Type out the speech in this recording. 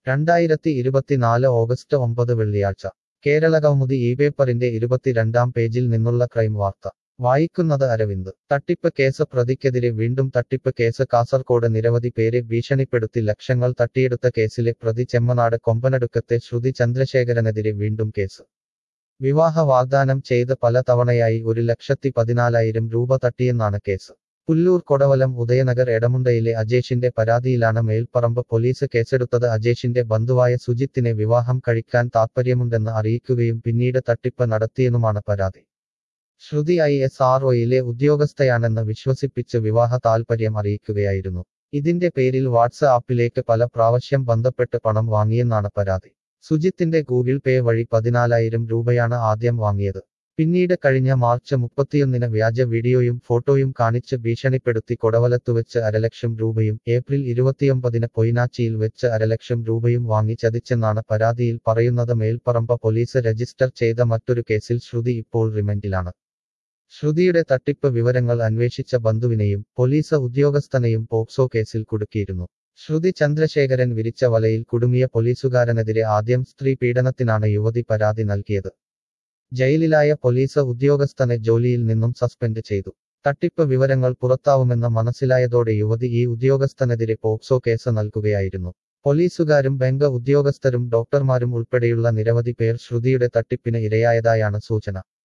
രണ്ടായിരത്തി ഇരുപത്തിനാല് ഓഗസ്റ്റ് ഒമ്പത് വെള്ളിയാഴ്ച കേരളകൗമുദി ഈ പേപ്പറിന്റെ ഇരുപത്തിരണ്ടാം പേജിൽ നിന്നുള്ള ക്രൈം വാർത്ത വായിക്കുന്നത് അരവിന്ദ് തട്ടിപ്പ് കേസ് പ്രതിക്കെതിരെ വീണ്ടും തട്ടിപ്പ് കേസ് കാസർകോട് നിരവധി പേരെ ഭീഷണിപ്പെടുത്തി ലക്ഷങ്ങൾ തട്ടിയെടുത്ത കേസിലെ പ്രതി ചെമ്മനാട് കൊമ്പനടുക്കത്തെ ശ്രുതി ചന്ദ്രശേഖരനെതിരെ വീണ്ടും കേസ് വിവാഹ വാഗ്ദാനം ചെയ്ത് പല തവണയായി ഒരു ലക്ഷത്തി പതിനാലായിരം രൂപ തട്ടിയെന്നാണ് കേസ് പുല്ലൂർ കൊടവലം ഉദയനഗർ എടമുണ്ടയിലെ അജേഷിന്റെ പരാതിയിലാണ് മേൽപ്പറമ്പ് പോലീസ് കേസെടുത്തത് അജേഷിന്റെ ബന്ധുവായ സുജിത്തിനെ വിവാഹം കഴിക്കാൻ താൽപ്പര്യമുണ്ടെന്ന് അറിയിക്കുകയും പിന്നീട് തട്ടിപ്പ് നടത്തിയെന്നുമാണ് പരാതി ശ്രുതി ഐ എസ് ആർ ഒയിലെ ഉദ്യോഗസ്ഥയാണെന്ന് വിശ്വസിപ്പിച്ച് വിവാഹ താൽപ്പര്യം അറിയിക്കുകയായിരുന്നു ഇതിന്റെ പേരിൽ വാട്സ് ആപ്പിലേക്ക് പല പ്രാവശ്യം ബന്ധപ്പെട്ട് പണം വാങ്ങിയെന്നാണ് പരാതി സുജിത്തിന്റെ ഗൂഗിൾ പേ വഴി പതിനാലായിരം രൂപയാണ് ആദ്യം വാങ്ങിയത് പിന്നീട് കഴിഞ്ഞ മാർച്ച് മുപ്പത്തിയൊന്നിന് വ്യാജ വീഡിയോയും ഫോട്ടോയും കാണിച്ച് ഭീഷണിപ്പെടുത്തി കൊടവലത്തു വെച്ച് അരലക്ഷം രൂപയും ഏപ്രിൽ ഇരുപത്തിയൊമ്പതിന് പൊയ്നാച്ചിയിൽ വെച്ച് അരലക്ഷം രൂപയും വാങ്ങി ചതിച്ചെന്നാണ് പരാതിയിൽ പറയുന്നത് മേൽപ്പറമ്പ പോലീസ് രജിസ്റ്റർ ചെയ്ത മറ്റൊരു കേസിൽ ശ്രുതി ഇപ്പോൾ റിമൻഡിലാണ് ശ്രുതിയുടെ തട്ടിപ്പ് വിവരങ്ങൾ അന്വേഷിച്ച ബന്ധുവിനെയും പോലീസ് ഉദ്യോഗസ്ഥനെയും പോക്സോ കേസിൽ കുടുക്കിയിരുന്നു ശ്രുതി ചന്ദ്രശേഖരൻ വിരിച്ച വലയിൽ കുടുങ്ങിയ പോലീസുകാരനെതിരെ ആദ്യം സ്ത്രീ പീഡനത്തിനാണ് യുവതി പരാതി നൽകിയത് ജയിലിലായ പോലീസ് ഉദ്യോഗസ്ഥനെ ജോലിയിൽ നിന്നും സസ്പെൻഡ് ചെയ്തു തട്ടിപ്പ് വിവരങ്ങൾ പുറത്താവുമെന്ന് മനസ്സിലായതോടെ യുവതി ഈ ഉദ്യോഗസ്ഥനെതിരെ പോക്സോ കേസ് നൽകുകയായിരുന്നു പോലീസുകാരും ബാങ്ക് ഉദ്യോഗസ്ഥരും ഡോക്ടർമാരും ഉൾപ്പെടെയുള്ള നിരവധി പേർ ശ്രുതിയുടെ തട്ടിപ്പിന് ഇരയായതായാണ് സൂചന